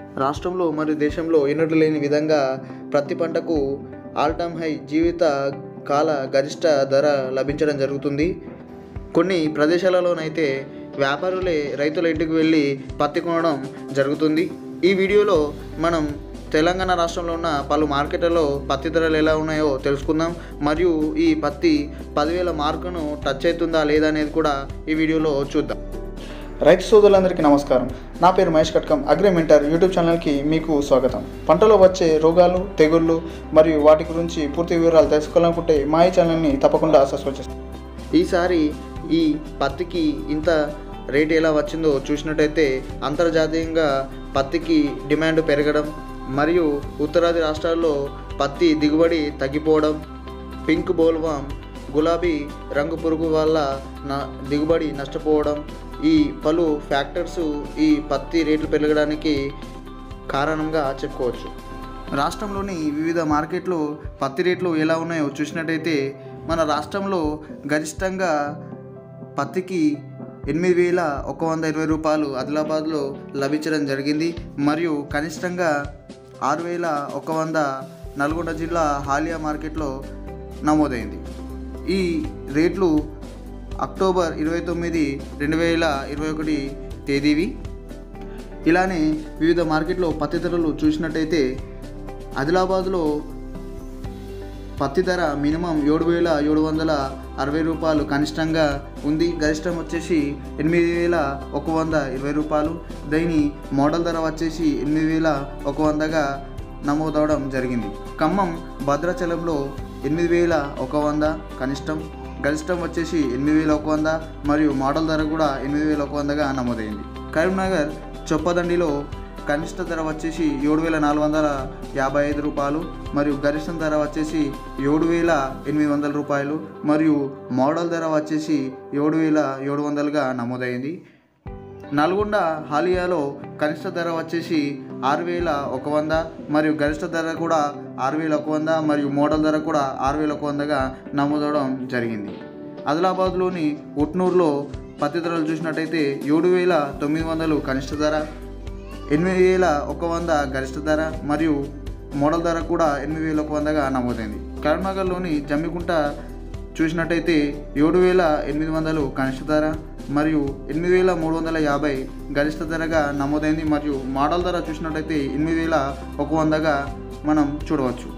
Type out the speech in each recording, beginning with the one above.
రాష్ట్రంలో మరియు దేశంలో ఎన్నడూ లేని విధంగా ప్రతి పంటకు ఆల్ టైమ్ హై జీవిత కాల గరిష్ట ధర లభించడం జరుగుతుంది కొన్ని ప్రదేశాలలోనైతే వ్యాపారులే రైతుల ఇంటికి వెళ్ళి పత్తి కొనడం జరుగుతుంది ఈ వీడియోలో మనం తెలంగాణ రాష్ట్రంలో ఉన్న పలు మార్కెట్లలో పత్తి ధరలు ఎలా ఉన్నాయో తెలుసుకుందాం మరియు ఈ పత్తి పదివేల మార్కును టచ్ అవుతుందా లేదా అనేది కూడా ఈ వీడియోలో చూద్దాం రైతు సోదరులందరికీ నమస్కారం నా పేరు మహేష్ కట్కం అగ్రిమెంటర్ యూట్యూబ్ ఛానల్కి మీకు స్వాగతం పంటలో వచ్చే రోగాలు తెగుళ్ళు మరియు వాటి గురించి పూర్తి వివరాలు తెలుసుకోవాలనుకుంటే మా ఈ ఛానల్ని తప్పకుండా సబ్స్క్రైబ్ చేసుకోండి ఈసారి ఈ పత్తికి ఇంత రేట్ ఎలా వచ్చిందో చూసినట్టయితే అంతర్జాతీయంగా పత్తికి డిమాండ్ పెరగడం మరియు ఉత్తరాది రాష్ట్రాల్లో పత్తి దిగుబడి తగ్గిపోవడం పింక్ బోల్వామ్ గులాబీ రంగు పురుగు వల్ల నా దిగుబడి నష్టపోవడం ఈ పలు ఫ్యాక్టర్స్ ఈ పత్తి రేట్లు పెరగడానికి కారణంగా చెప్పుకోవచ్చు రాష్ట్రంలోని వివిధ మార్కెట్లు పత్తి రేట్లు ఎలా ఉన్నాయో చూసినట్టయితే మన రాష్ట్రంలో గరిష్టంగా పత్తికి ఎనిమిది వేల ఒక వంద ఇరవై రూపాయలు ఆదిలాబాద్లో లభించడం జరిగింది మరియు కనిష్టంగా ఆరు వేల ఒక వంద నల్గొండ జిల్లా హాలియా మార్కెట్లో నమోదైంది ఈ రేట్లు అక్టోబర్ ఇరవై తొమ్మిది రెండు వేల ఇరవై ఒకటి తేదీవి ఇలానే వివిధ మార్కెట్లో పత్తి ధరలు చూసినట్టయితే ఆదిలాబాద్లో పత్తి ధర మినిమం ఏడు వేల ఏడు వందల అరవై రూపాయలు కనిష్టంగా ఉంది గరిష్టం వచ్చేసి ఎనిమిది వేల ఒక వంద ఇరవై రూపాయలు దీని మోడల్ ధర వచ్చేసి ఎనిమిది వేల ఒక వందగా నమోదవడం జరిగింది ఖమ్మం భద్రాచలంలో ఎనిమిది వేల ఒక వంద కనిష్టం గరిష్టం వచ్చేసి ఎనిమిది వేల ఒక వంద మరియు మోడల్ ధర కూడా ఎనిమిది వేల ఒక వందగా నమోదైంది కరీంనగర్ చొప్పదండిలో కనిష్ట ధర వచ్చేసి ఏడు వేల నాలుగు వందల యాభై ఐదు రూపాయలు మరియు గరిష్ట ధర వచ్చేసి ఏడు వేల ఎనిమిది వందల రూపాయలు మరియు మోడల్ ధర వచ్చేసి ఏడు వేల ఏడు వందలుగా నమోదైంది నల్గొండ హాలియాలో కనిష్ట ధర వచ్చేసి ఆరు వేల ఒక వంద మరియు గరిష్ట ధర కూడా ఆరు వేల ఒక వంద మరియు మోడల్ ధర కూడా ఆరు వేల ఒక వందగా నమోదవడం జరిగింది ఆదిలాబాద్లోని ఉట్నూరులో పత్తి ధరలు చూసినట్టయితే ఏడు వేల తొమ్మిది వందలు కనిష్ట ధర ఎనిమిది వేల ఒక వంద గరిష్ట ధర మరియు మోడల్ ధర కూడా ఎనిమిది వేల ఒక వందగా నమోదైంది కరీంనగర్లోని జమ్మికుంట చూసినట్టయితే ఏడు వేల ఎనిమిది వందలు కనిష్ట ధర మరియు ఎనిమిది వేల మూడు వందల యాభై గరిష్ట ధరగా నమోదైంది మరియు మోడల్ ధర చూసినట్టయితే ఎనిమిది వేల ఒక వందగా మనం చూడవచ్చు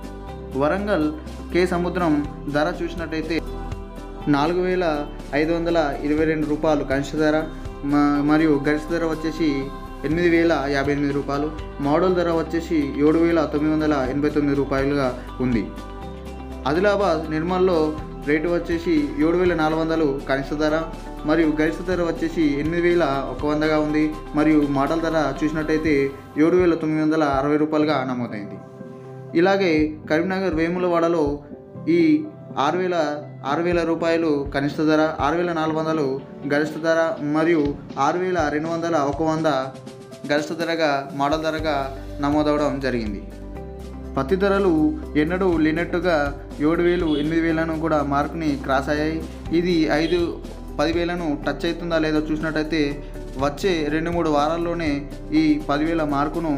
వరంగల్ కే సముద్రం ధర చూసినట్టయితే నాలుగు వేల ఐదు వందల ఇరవై రెండు రూపాయలు కనిష్ట ధర మ- మరియు గరిష్ట ధర వచ్చేసి ఎనిమిది వేల యాభై ఎనిమిది రూపాయలు మోడల్ ధర వచ్చేసి ఏడు వేల తొమ్మిది వందల ఎనభై తొమ్మిది రూపాయలుగా ఉంది ఆదిలాబాద్ నిర్మల్లో రేటు వచ్చేసి ఏడు వేల నాలుగు వందలు కనిష్ట ధర మరియు గరిష్ట ధర వచ్చేసి ఎనిమిది వేల ఒక వందగా ఉంది మరియు మోడల్ ధర చూసినట్టయితే ఏడు వేల తొమ్మిది వందల అరవై రూపాయలుగా నమోదైంది ఇలాగే కరీంనగర్ వేములవాడలో ఈ ఆరు వేల ఆరు వేల రూపాయలు కనిష్ట ధర ఆరు వేల నాలుగు వందలు గరిష్ట ధర మరియు ఆరు వేల రెండు వందల ఒక వంద గరిష్ట ధరగా మోడల్ ధరగా నమోదవడం జరిగింది పత్తి ధరలు ఎన్నడూ లేనట్టుగా ఏడు వేలు ఎనిమిది వేలను కూడా మార్కుని క్రాస్ అయ్యాయి ఇది ఐదు పదివేలను టచ్ అవుతుందా లేదో చూసినట్టయితే వచ్చే రెండు మూడు వారాల్లోనే ఈ పదివేల మార్కును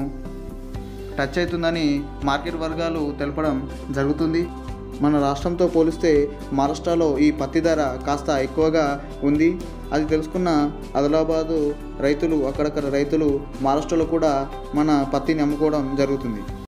టచ్ అవుతుందని మార్కెట్ వర్గాలు తెలపడం జరుగుతుంది మన రాష్ట్రంతో పోలిస్తే మహారాష్ట్రలో ఈ పత్తి ధర కాస్త ఎక్కువగా ఉంది అది తెలుసుకున్న ఆదిలాబాదు రైతులు అక్కడక్కడ రైతులు మహారాష్ట్రలో కూడా మన పత్తిని అమ్ముకోవడం జరుగుతుంది